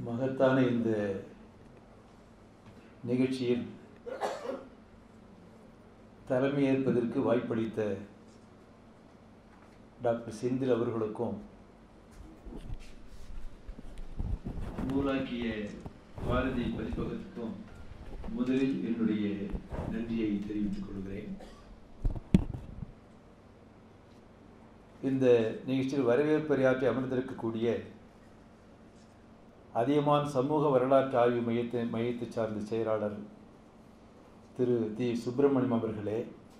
மகத்தான இந்த நிகழ்ச்சியில் தலைமை ஏற்பதற்கு வாய்ப்பளித்த டாக்டர் செந்தில் அவர்களுக்கும் நூலாக்கிய பாரதி பதிப்பகத்துக்கும் முதலில் என்னுடைய நன்றியை தெரிவித்துக் கொள்கிறேன் இந்த நிகழ்ச்சியில் வரவேற்புரையாற்றி அமர்ந்திருக்கக்கூடிய அதியமான் சமூக வரலாற்று ஆய்வு மையத்தை மையத்தை சார்ந்த செயலாளர் திரு தி சுப்பிரமணியம் அவர்களே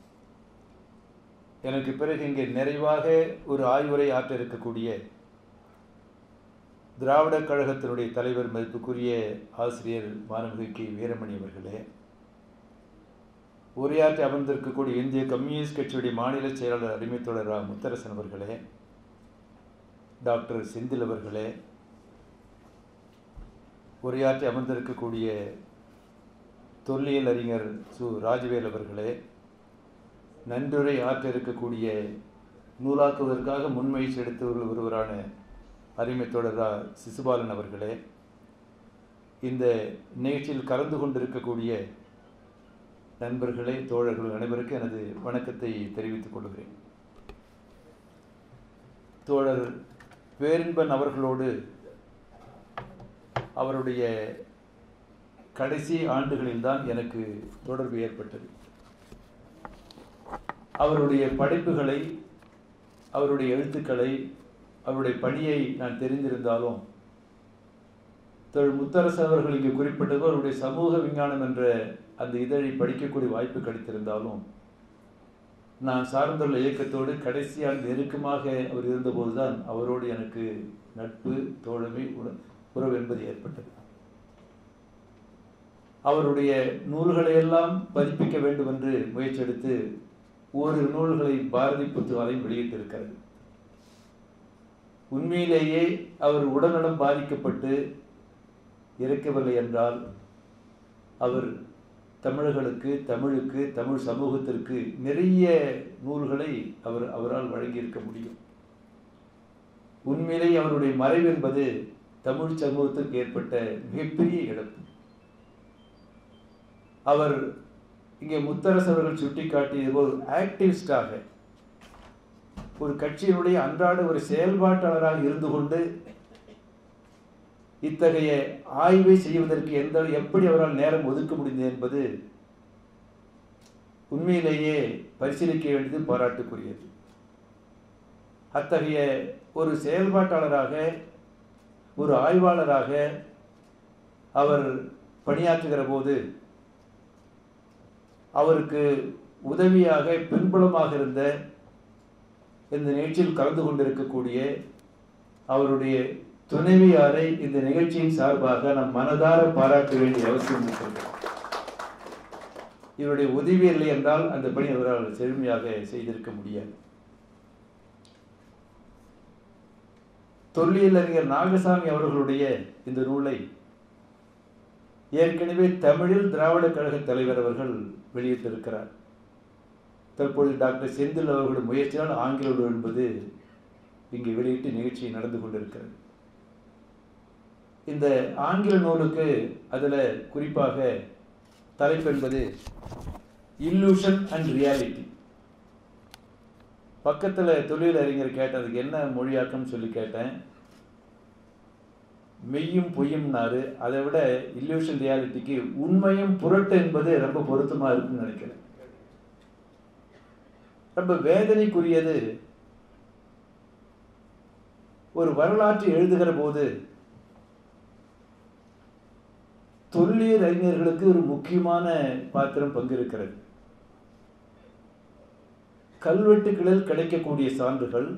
எனக்கு பிறகு இங்கே நிறைவாக ஒரு ஆய்வுரை ஆற்ற இருக்கக்கூடிய திராவிடக் கழகத்தினுடைய தலைவர் மதிப்புக்குரிய ஆசிரியர் மாணவர்கள் கே வீரமணி அவர்களே உரையாற்றி அமர்ந்திருக்கக்கூடிய இந்திய கம்யூனிஸ்ட் கட்சியுடைய மாநில செயலாளர் அடிமைத்தோழர் ரா முத்தரசன் அவர்களே டாக்டர் செந்தில் அவர்களே உரையாற்றி அமர்ந்திருக்கக்கூடிய தொல்லியல் அறிஞர் சு ராஜவேல் அவர்களே நன்றுரை ஆற்ற இருக்கக்கூடிய நூலாக்குவதற்காக முன்முயற்சி எடுத்தவர்கள் ஒருவரான அருமைத்தோழர் ரா சிசுபாலன் அவர்களே இந்த நிகழ்ச்சியில் கலந்து கொண்டிருக்கக்கூடிய நண்பர்களே தோழர்கள் அனைவருக்கும் எனது வணக்கத்தை தெரிவித்துக் கொள்கிறேன் தோழர் பேரின்பன் அவர்களோடு அவருடைய கடைசி ஆண்டுகளில்தான் எனக்கு தொடர்பு ஏற்பட்டது அவருடைய படைப்புகளை அவருடைய எழுத்துக்களை அவருடைய பணியை நான் தெரிந்திருந்தாலும் தொழில் முத்தரசு அவர்கள் இங்கு குறிப்பிட்டது அவருடைய சமூக விஞ்ஞானம் என்ற அந்த இதழை படிக்கக்கூடிய வாய்ப்பு கிடைத்திருந்தாலும் நான் சார்ந்துள்ள இயக்கத்தோடு கடைசியாக நெருக்கமாக அவர் இருந்தபோதுதான் அவரோடு எனக்கு நட்பு தோழமை உறவு என்பது ஏற்பட்டது அவருடைய நூல்களை எல்லாம் பதிப்பிக்க வேண்டும் என்று முயற்சி எடுத்து ஒரு நூல்களை பாரதி புத்துவாலையும் வெளியிட்டிருக்கிறது உண்மையிலேயே அவர் உடல்நலம் பாதிக்கப்பட்டு இறக்கவில்லை என்றால் அவர் தமிழர்களுக்கு தமிழுக்கு தமிழ் சமூகத்திற்கு நிறைய நூல்களை அவர் அவரால் வழங்கியிருக்க முடியும் உண்மையிலேயே அவருடைய மறைவு என்பது தமிழ் சமூகத்திற்கு ஏற்பட்ட மிகப்பெரிய இழப்பு அவர் இங்கே முத்தரசு அவர்கள் சுட்டிக்காட்டியது போல் ஆக்டிவிஸ்டாக ஒரு கட்சியினுடைய அன்றாட ஒரு செயல்பாட்டாளராக இருந்து கொண்டு இத்தகைய ஆய்வை செய்வதற்கு எந்த எப்படி அவரால் நேரம் ஒதுக்க முடிந்தது என்பது உண்மையிலேயே பரிசீலிக்க வேண்டியது பாராட்டுக்குரியது அத்தகைய ஒரு செயல்பாட்டாளராக ஒரு ஆய்வாளராக அவர் பணியாற்றுகிற போது அவருக்கு உதவியாக பின்புலமாக இருந்த இந்த நிகழ்ச்சியில் கலந்து கொண்டிருக்கக்கூடிய அவருடைய துணைவியாரை இந்த நிகழ்ச்சியின் சார்பாக நம் மனதார பாராட்ட வேண்டிய அவசியம் இருக்கிறது இவருடைய உதவி இல்லை என்றால் அந்த பணி அவரால் செழுமையாக செய்திருக்க முடியாது தொல்லியல் அறிஞர் நாகசாமி அவர்களுடைய இந்த நூலை ஏற்கனவே தமிழில் திராவிட கழக தலைவர் அவர்கள் வெளியிட்டிருக்கிறார் தற்பொழுது டாக்டர் செந்தில் அவர்களுடைய முயற்சியால் ஆங்கில நூல் என்பது இங்கு வெளியிட்டு நிகழ்ச்சி நடந்து கொண்டிருக்கிறது இந்த ஆங்கில நூலுக்கு அதில் குறிப்பாக தலைப்பு என்பது இல்லூஷன் அண்ட் ரியாலிட்டி பக்கத்தில் தொழில் அறிஞர் கேட்டேன் அதுக்கு என்ன மொழியாக்கம்னு சொல்லி கேட்டேன் மெய்யும் பொய்யும்னாரு அதை விட இல்லூஷன் ரியாலிட்டிக்கு உண்மையும் புரட்டு என்பது ரொம்ப பொருத்தமாக இருக்குன்னு நினைக்கிறேன் ரொம்ப வேதனைக்குரியது ஒரு வரலாற்று எழுதுகிற போது தொல்லியல் அறிஞர்களுக்கு ஒரு முக்கியமான பாத்திரம் பங்கு இருக்கிறது கல்வெட்டுகளில் கிடைக்கக்கூடிய சான்றுகள்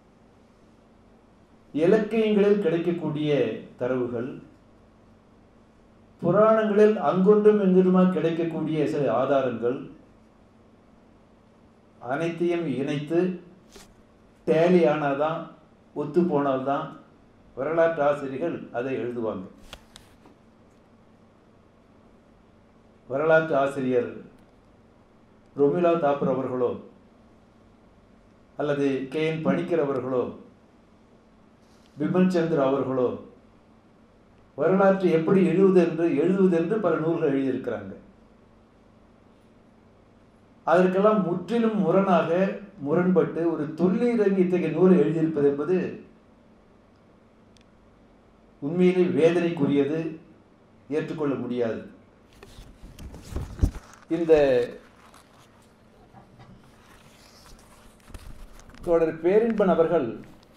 இலக்கியங்களில் கிடைக்கக்கூடிய தரவுகள் புராணங்களில் அங்கொன்றும் இங்குமா கிடைக்கக்கூடிய சில ஆதாரங்கள் அனைத்தையும் இணைத்து டேலி ஆனாதான் ஒத்து போனால்தான் வரலாற்று ஆசிரியர்கள் அதை எழுதுவாங்க வரலாற்று ஆசிரியர் ரொமிலா தாப்பர் அவர்களோ அல்லது கே என் பணிக்கர் அவர்களோ பிபின் சந்திர அவர்களோ வரலாற்றை எப்படி எழுதுவது என்று எழுதுவது என்று பல நூல்கள் எழுதியிருக்கிறாங்க அதற்கெல்லாம் முற்றிலும் முரணாக முரண்பட்டு ஒரு தொல்லியலங்கி இத்தகைய நூலை எழுதியிருப்பது என்பது உண்மையிலே வேதனைக்குரியது ஏற்றுக்கொள்ள முடியாது இந்த தொடர் பேரின்பன் அவர்கள்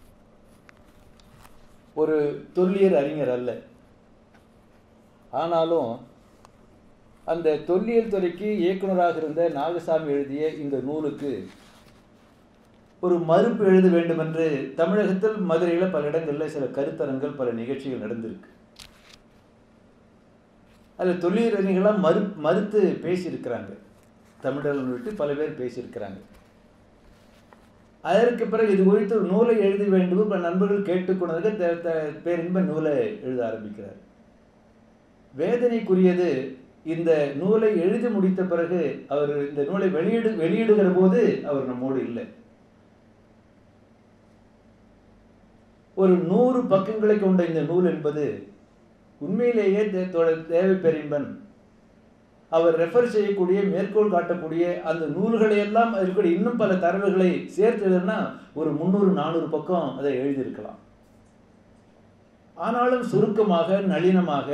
ஒரு தொல்லியல் அறிஞர் அல்ல ஆனாலும் அந்த தொல்லியல் துறைக்கு இயக்குனராக இருந்த நாகசாமி எழுதிய இந்த நூலுக்கு ஒரு மறுப்பு எழுத வேண்டும் என்று தமிழகத்தில் மதுரையில் பல இடங்களில் சில கருத்தரங்கள் பல நிகழ்ச்சிகள் நடந்திருக்கு அதில் தொல்லியல் அறிஞர்களாம் மறு மறுத்து பேசியிருக்கிறாங்க தமிழர்கள் விட்டு பல பேர் பேசியிருக்கிறாங்க அதற்கு பிறகு இது குறித்து ஒரு நூலை எழுத வேண்டும் பல நண்பர்கள் கேட்டுக்கொண்டதுக்கு பேரின்ப நூலை எழுத ஆரம்பிக்கிறார் வேதனைக்குரியது இந்த நூலை எழுதி முடித்த பிறகு அவர் இந்த நூலை வெளியிடு வெளியிடுகிற போது அவர் நம்மோடு இல்லை ஒரு நூறு பக்கங்களை கொண்ட இந்த நூல் என்பது உண்மையிலேயே தேவை பெரிம்பன் அவர் ரெஃபர் செய்யக்கூடிய மேற்கோள் காட்டக்கூடிய அந்த நூல்களை எல்லாம் இருக்கக்கூடிய இன்னும் பல தரவுகளை சேர்த்ததுன்னா ஒரு முந்நூறு நானூறு பக்கம் அதை எழுதியிருக்கலாம் ஆனாலும் சுருக்கமாக நளினமாக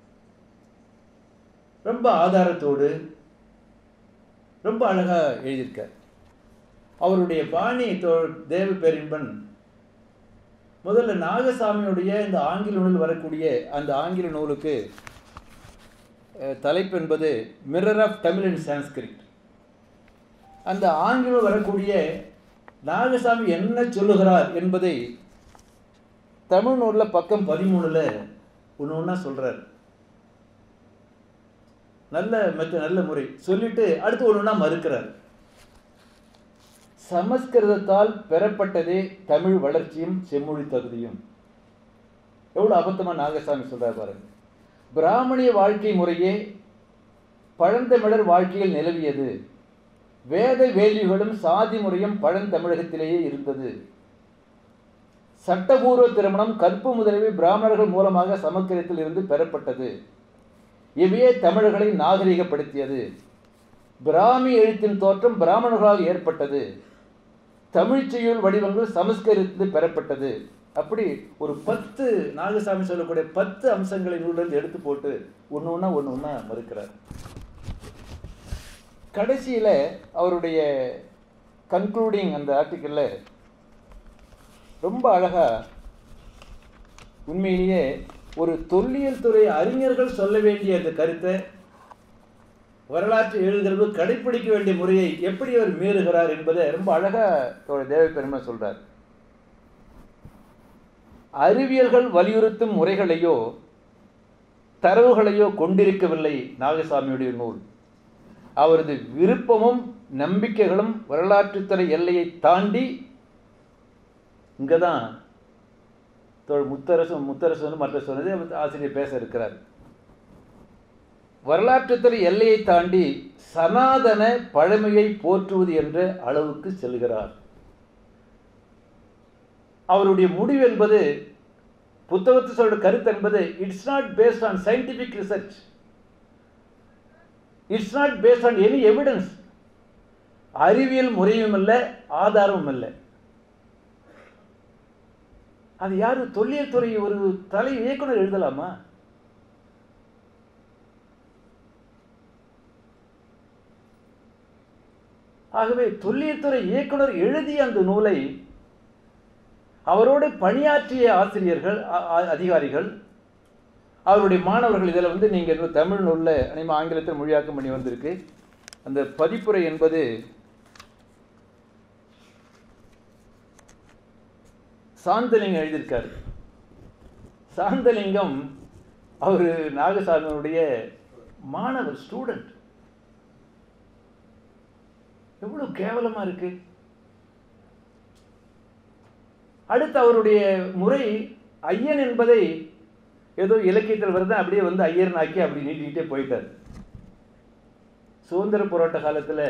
ரொம்ப ஆதாரத்தோடு ரொம்ப அழகாக எழுதியிருக்கார் அவருடைய பாணி தேவ பேரின்பன் முதல்ல நாகசாமியுடைய இந்த ஆங்கில நூல் வரக்கூடிய அந்த ஆங்கில நூலுக்கு தலைப்பு என்பது mirror of Tamil and Sanskrit அந்த ஆங்கிலம் வரக்கூடிய நாகசாமி என்ன சொல்லுகிறார் என்பதை தமிழ் நூலில் பக்கம் பதிமூணில் ஒன்று ஒன்றா சொல்கிறார் நல்ல மெத்த நல்ல முறை சொல்லிட்டு அடுத்து ஒன்று ஒன்றா மறுக்கிறார் சமஸ்கிருதத்தால் பெறப்பட்டதே தமிழ் வளர்ச்சியும் செம்மொழி தகுதியும் எவ்வளோ அபத்தமாக நாகசாமி சொல்கிறார் பாருங்க பிராமணிய வாழ்க்கை முறையே பழந்தமிழர் வாழ்க்கையில் நிலவியது வேத வேள்விகளும் சாதி முறையும் பழந்தமிழகத்திலேயே இருந்தது சட்டபூர்வ திருமணம் கற்பு முதலவை பிராமணர்கள் மூலமாக சமஸ்கிருதத்தில் இருந்து பெறப்பட்டது இவையே தமிழர்களை நாகரிகப்படுத்தியது பிராமி எழுத்தின் தோற்றம் பிராமணர்களால் ஏற்பட்டது தமிழ்ச்செய்யுள் வடிவங்கள் சமஸ்கிருதத்தில் பெறப்பட்டது அப்படி ஒரு பத்து நாகசாமி சொல்லக்கூடிய பத்து அம்சங்களை நூலிலிருந்து எடுத்து போட்டு ஒன்று ஒன்றா ஒன்று ஒன்றா மறுக்கிறார் கடைசியில் அவருடைய கன்க்ளூடிங் அந்த ஆர்டிக்கிளில் ரொம்ப அழகாக உண்மையிலேயே ஒரு தொல்லியல் துறை அறிஞர்கள் சொல்ல வேண்டிய அந்த கருத்தை வரலாற்று எழுதுகிறது கடைப்பிடிக்க வேண்டிய முறையை எப்படி அவர் மீறுகிறார் என்பதை ரொம்ப அழகாக தேவ பெருமை சொல்றார் அறிவியல்கள் வலியுறுத்தும் முறைகளையோ தரவுகளையோ கொண்டிருக்கவில்லை நாகசாமியுடைய நூல் அவரது விருப்பமும் நம்பிக்கைகளும் வரலாற்றுத்துறை எல்லையை தாண்டி இங்கே தான் முத்தரசு முத்தரசு மற்ற சொன்னது ஆசிரியர் பேச இருக்கிறார் வரலாற்றுத்துறை எல்லையை தாண்டி சனாதன பழமையை போற்றுவது என்ற அளவுக்கு செல்கிறார் அவருடைய முடிவு என்பது புத்தகத்தை சொல்ற கருத்து என்பது it's not based on scientific research it's not based on any evidence அறிவியல் முறையும் இல்லை ஆதாரமும் இல்லை அது யாரு தொல்லியல் துறை ஒரு தலை இயக்குனர் எழுதலாமா ஆகவே தொல்லியல் துறை இயக்குனர் எழுதிய அந்த நூலை அவரோடு பணியாற்றிய ஆசிரியர்கள் அதிகாரிகள் அவருடைய மாணவர்கள் இதில் வந்து நீங்கள் தமிழ் நூலில் அனைமா ஆங்கிலத்தில் மொழியாக்கம் பண்ணி வந்திருக்கு அந்த பதிப்புரை என்பது சாந்தலிங்கம் எழுதியிருக்காரு சாந்தலிங்கம் அவர் நாகசாமியுடைய மாணவர் ஸ்டூடெண்ட் எவ்வளவு கேவலமா இருக்கு அடுத்து அவருடைய முறை ஐயன் என்பதை ஏதோ இலக்கியத்தில் வருது அப்படியே வந்து ஐயர்னு ஆக்கி அப்படி நீட்டிக்கிட்டே போயிட்டார் சுதந்திர போராட்ட காலத்தில்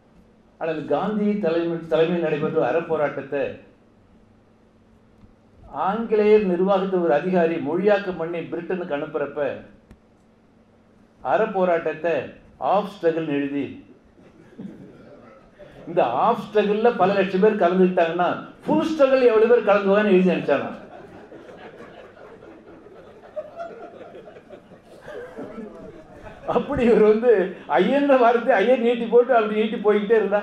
அல்லது காந்தி தலைமை தலைமையில் நடைபெற்ற அறப்போராட்டத்தை ஆங்கிலேயர் நிர்வாகத்து ஒரு அதிகாரி மொழியாக்கம் பண்ணி பிரிட்டனுக்கு அனுப்புறப்ப அறப்போராட்டத்தை ஆஃப் ஸ்ட்ரகிள் எழுதி இந்த ஆஃப் ஸ்ட்ரகிள்ல பல லட்சம் பேர் கலந்துக்கிட்டாங்கன்னா ஃபுல் ஸ்ட்ரகிள் எவ்வளவு பேர் கலந்துவான்னு எழுதி அனுப்பிச்சானா அப்படி இவர் வந்து ஐயன்ற வார்த்தை ஐயர் நீட்டி போட்டு அப்படி நீட்டி போய்கிட்டே இருந்தா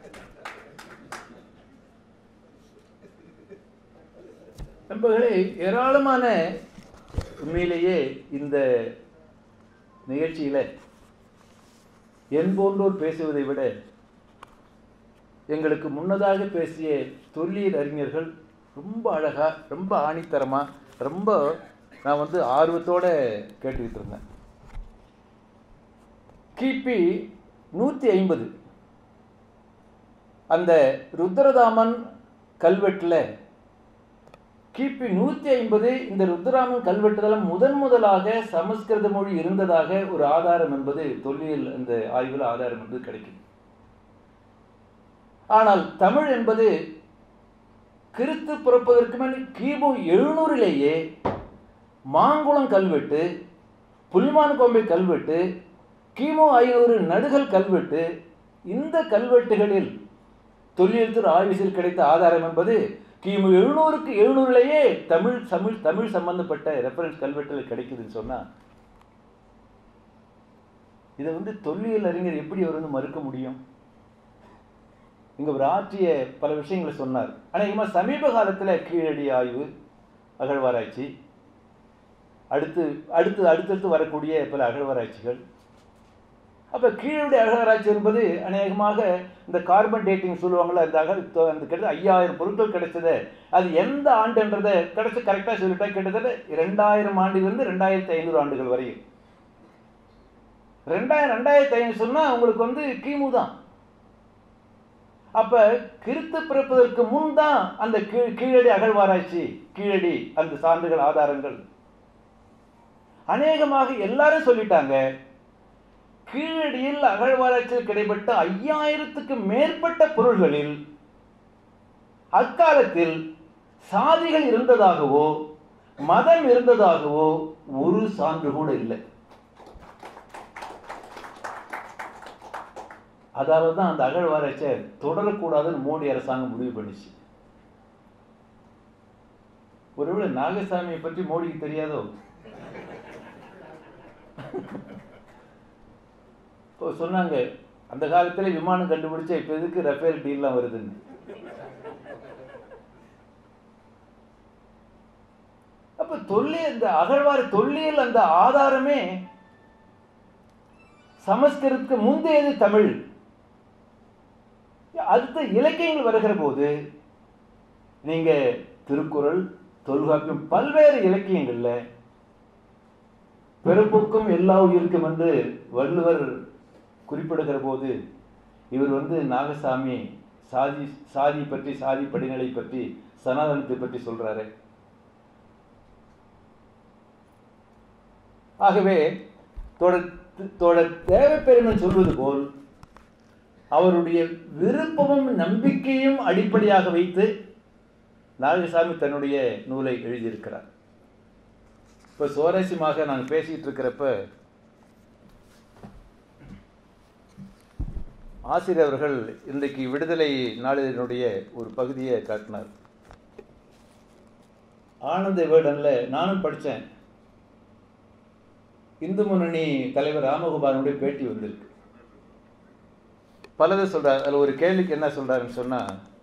நண்பர்களே ஏராளமான உண்மையிலேயே இந்த நிகழ்ச்சியில என் போன்றோர் பேசுவதை விட எங்களுக்கு முன்னதாக பேசிய தொல்லியல் அறிஞர்கள் ரொம்ப அழகா ரொம்ப ஆணித்தரமா ரொம்ப நான் வந்து ஆர்வத்தோட கேட்டுக்கிட்டு இருந்தேன் கிபி நூற்றி ஐம்பது அந்த ருத்ரதாமன் கல்வெட்டில் கிபி நூற்றி ஐம்பது இந்த ருத்ராமன் கல்வெட்டுதலம் முதன் முதலாக சமஸ்கிருத மொழி இருந்ததாக ஒரு ஆதாரம் என்பது தொல்லியல் இந்த ஆய்வில் ஆதாரம் என்பது கிடைக்கும் ஆனால் தமிழ் என்பது கிறித்து பிறப்பதற்கு முன் கிமு எழுநூறிலேயே மாங்குளம் கல்வெட்டு புலிமான் கோம்பை கல்வெட்டு கிமு ஐநூறு நடுகல் கல்வெட்டு இந்த கல்வெட்டுகளில் தொல்லியல்துறை ஆய்விசில் கிடைத்த ஆதாரம் என்பது கிமு எழுநூறுக்கு எழுநூறுலேயே தமிழ் தமிழ் தமிழ் சம்பந்தப்பட்ட ரெஃபரன்ஸ் கல்வெட்டுகள் கிடைக்குதுன்னு சொன்னா இதை வந்து தொல்லியல் அறிஞர் எப்படி அவர் வந்து மறுக்க முடியும் இங்க ஒரு ஆற்றிய பல விஷயங்களை சொன்னார் அநேகமா சமீப காலத்துல கீழடி ஆய்வு அகழ்வாராய்ச்சி அடுத்து அடுத்து அடுத்தடுத்து வரக்கூடிய பல அகழ்வாராய்ச்சிகள் அப்ப கீழடி அகழ்வாராய்ச்சி என்பது அநேகமாக இந்த கார்பன் டேட்டிங் சொல்லுவாங்கள்ல அந்த அகழ் அந்த கிட்ட ஐயாயிரம் பொருட்கள் கிடைச்சது அது எந்த ஆண்டுன்றதை கிடைச்ச கரெக்டா சொல்லிட்டா கிட்டத்தட்ட ரெண்டாயிரம் ஆண்டிலிருந்து ரெண்டாயிரத்தி ஐநூறு ஆண்டுகள் வரையும் ரெண்டாயிரம் ரெண்டாயிரத்தி ஐநூறு சொன்னா உங்களுக்கு வந்து கிமு தான் அப்ப கிறித்து பிறப்பதற்கு முன் தான் அந்த கீழடி அகழ்வாராய்ச்சி கீழடி அந்த சான்றுகள் ஆதாரங்கள் அநேகமாக எல்லாரும் சொல்லிட்டாங்க கீழடியில் அகழ்வாராய்ச்சியில் கிடைப்பட்ட ஐயாயிரத்துக்கு மேற்பட்ட பொருள்களில் அக்காலத்தில் சாதிகள் இருந்ததாகவோ மதம் இருந்ததாகவோ ஒரு சான்று கூட இல்லை அதாவது தான் அந்த அகழ்வாராய்ச்சியை தொடரக்கூடாதுன்னு மோடி அரசாங்கம் முடிவு பண்ணிச்சு ஒருவேளை நாகசாமியை பற்றி மோடிக்கு தெரியாதோ இப்போ சொன்னாங்க அந்த காலத்துல விமானம் கண்டுபிடிச்சா இப்ப எதுக்கு ரஃபேல் டீல்லாம் வருதுன்னு அப்ப தொல்லியல் இந்த அகழ்வார் தொல்லியல் அந்த ஆதாரமே சமஸ்கிருதத்துக்கு முந்தையது தமிழ் அடுத்த இலக்கியங்கள் வருகிற போது நீங்க திருக்குறள் தொல்காப்பியம் பல்வேறு இலக்கியங்கள்ல பிறப்புக்கும் எல்லா உயிருக்கும் என்று வள்ளுவர் குறிப்பிடுகிற போது இவர் வந்து நாகசாமி சாதி சாதி பற்றி சாதி படிநிலை பற்றி சனாதனத்தை பற்றி சொல்றாரு ஆகவே தொடர் தேவை பெருமன் சொல்வது போல் அவருடைய விருப்பமும் நம்பிக்கையும் அடிப்படையாக வைத்து நாகசாமி தன்னுடைய நூலை எழுதியிருக்கிறார் இப்போ சுவாரஸ்யமாக நாங்கள் பேசிட்டு இருக்கிறப்ப ஆசிரியர் அவர்கள் இன்றைக்கு விடுதலை நாளிதழினுடைய ஒரு பகுதியை காட்டினார் ஆனந்த வேடன்ல நானும் படித்தேன் இந்து முன்னணி தலைவர் ராமகோபாலனுடைய பேட்டி வந்திருக்கு பலதை சொல்றார் அதில் ஒரு கேள்விக்கு என்ன சொல்றாருன்னு சொன்னா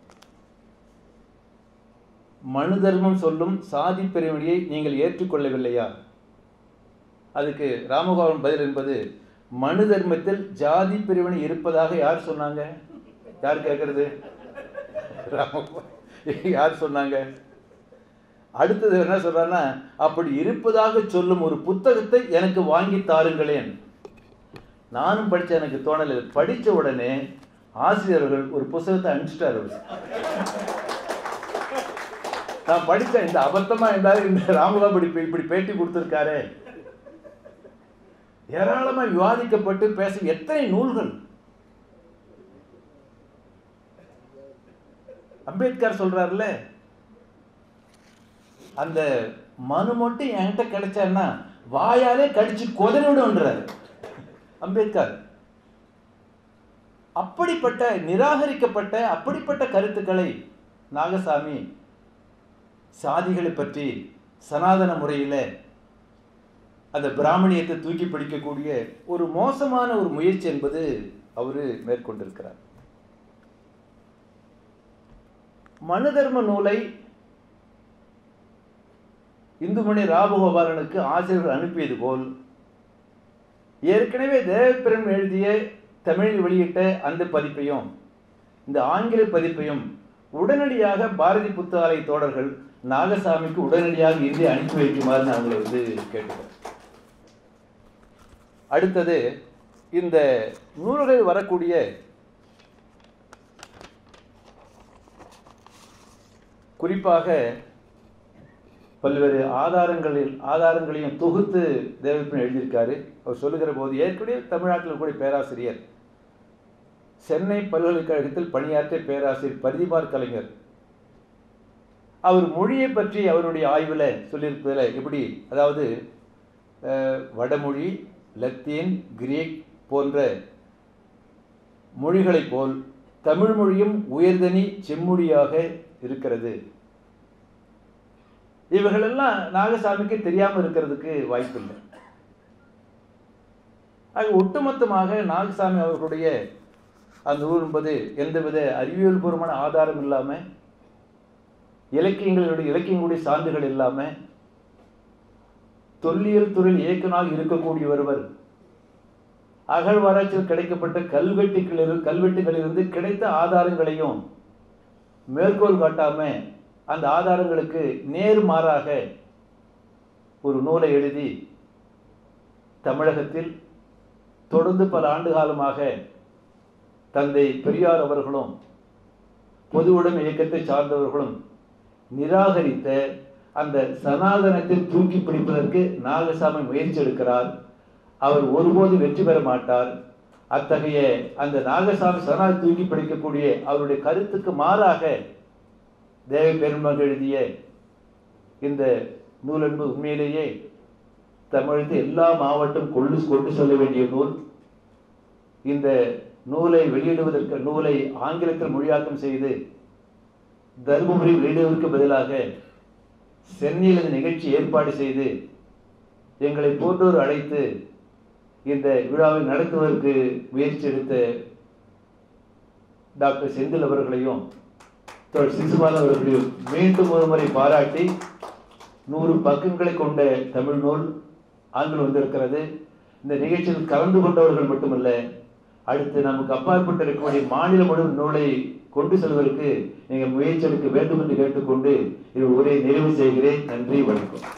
மனு தர்மம் சொல்லும் சாதி பிரிவினையை நீங்கள் ஏற்றுக்கொள்ளவில்லையா அதுக்கு ராமகோபாலன் பதில் என்பது மனு தர்மத்தில் ஜாதி பிரிவினை இருப்பதாக யார் சொன்னாங்க யார் கேட்கறது ராமகோபால் யார் சொன்னாங்க அடுத்தது என்ன சொல்றாருன்னா அப்படி இருப்பதாக சொல்லும் ஒரு புத்தகத்தை எனக்கு வாங்கி தாருங்களேன் நானும் படிச்ச எனக்கு தோணலை படிச்ச உடனே ஆசிரியர்கள் ஒரு புத்தகத்தை அனுப்பிச்சிட்டாரு நான் படித்தேன் இந்த அபத்தமா இருந்தாலும் இந்த ராமகாபடி இப்படி பேட்டி கொடுத்துருக்காரு ஏராளமா விவாதிக்கப்பட்டு பேச எத்தனை நூல்கள் அம்பேத்கர் சொல்றாருல அந்த மனு மட்டும் என்கிட்ட கிடைச்சான்னா வாயாலே கடிச்சு கொதறி விடுன்றாரு அம்பேத்கர் அப்படிப்பட்ட நிராகரிக்கப்பட்ட அப்படிப்பட்ட கருத்துக்களை நாகசாமி சாதிகளை பற்றி சனாதன முறையில் அந்த பிராமணியத்தை தூக்கி பிடிக்கக்கூடிய ஒரு மோசமான ஒரு முயற்சி என்பது அவரு மேற்கொண்டிருக்கிறார் மனு தர்ம நூலை இந்துமணி ராபகோபாலனுக்கு ஆசிரியர்கள் அனுப்பியது போல் ஏற்கனவே தேவபிரம் எழுதிய தமிழில் வெளியிட்ட அந்த பதிப்பையும் இந்த ஆங்கில பதிப்பையும் உடனடியாக பாரதி புத்தாலை தோழர்கள் நாகசாமிக்கு உடனடியாக இந்தி அனுப்பி வைக்குமாறு நான் அவங்களை வந்து கேட்டுக்கிறேன் அடுத்தது இந்த நூல்களில் வரக்கூடிய குறிப்பாக பல்வேறு ஆதாரங்களில் ஆதாரங்களையும் தொகுத்து தேவப்பின் எழுதியிருக்காரு அவர் சொல்லுகிற போது ஏற்கனவே தமிழ்நாட்டில் கூட பேராசிரியர் சென்னை பல்கலைக்கழகத்தில் பணியாற்றிய பேராசிரியர் பரிதிபார் கலைஞர் அவர் மொழியை பற்றி அவருடைய ஆய்வில் சொல்லியிருப்பதில் எப்படி அதாவது அஹ், வடமொழி லத்தீன் கிரீக் போன்ற மொழிகளைப் போல் தமிழ் மொழியும் உயர்தனி செம்மொழியாக இருக்கிறது இவைகளெல்லாம் நாகசாமிக்கு தெரியாமல் இருக்கிறதுக்கு வாய்ப்பில்லை ஆக ஒட்டுமொத்தமாக நாகசாமி அவர்களுடைய அந்த நூல் என்பது எந்தவித அறிவியல் பூர்வமான ஆதாரம் இல்லாமல் இலக்கியங்களுடைய இலக்கியங்களுடைய சான்றுகள் இல்லாமல் தொல்லியல் துறையில் இயக்குநராக இருக்கக்கூடிய ஒருவர் அகழ்வாராய்ச்சியில் கிடைக்கப்பட்ட கல்வெட்டுகளில் கல்வெட்டுகளிலிருந்து கிடைத்த ஆதாரங்களையும் மேற்கோள் காட்டாம அந்த ஆதாரங்களுக்கு நேர்மாறாக ஒரு நூலை எழுதி தமிழகத்தில் தொடர்ந்து பல ஆண்டு காலமாக தந்தை பெரியார் அவர்களும் பொது உடைமை இயக்கத்தை சார்ந்தவர்களும் நிராகரித்த அந்த சனாதனத்தை தூக்கி பிடிப்பதற்கு நாகசாமி முயற்சி எடுக்கிறார் அவர் ஒருபோது வெற்றி பெற மாட்டார் அத்தகைய அந்த நாகசாமி சனாதனை தூக்கி பிடிக்கக்கூடிய அவருடைய கருத்துக்கு மாறாக தேவ பெருமகள் எழுதிய இந்த நூல் என்பது உண்மையிலேயே தமிழகத்தில் எல்லா மாவட்டம் கொண்டு கொண்டு செல்ல வேண்டிய நூல் இந்த நூலை வெளியிடுவதற்கு நூலை ஆங்கிலத்தில் மொழியாக்கம் செய்து தருமபுரி வெளியிடுவதற்கு பதிலாக சென்னையில் இந்த நிகழ்ச்சி ஏற்பாடு செய்து எங்களை போன்றோர் அழைத்து இந்த விழாவை நடத்துவதற்கு முயற்சி எடுத்த டாக்டர் செந்தில் அவர்களையும் தோழர் சிசுபால் அவர்களையும் மீண்டும் ஒரு முறை பாராட்டி நூறு பக்கங்களை கொண்ட தமிழ் நூல் ஆங்கிலம் வந்திருக்கிறது இந்த நிகழ்ச்சியில் கலந்து கொண்டவர்கள் மட்டுமல்ல அடுத்து நமக்கு அப்பாற்பட்டு இருக்கக்கூடிய மாநில முழுவதும் நூலை கொண்டு செல்வதற்கு நீங்கள் முயற்சி எடுக்க வேண்டும் என்று கேட்டுக்கொண்டு இது உரை நிறைவு செய்கிறேன் நன்றி வணக்கம்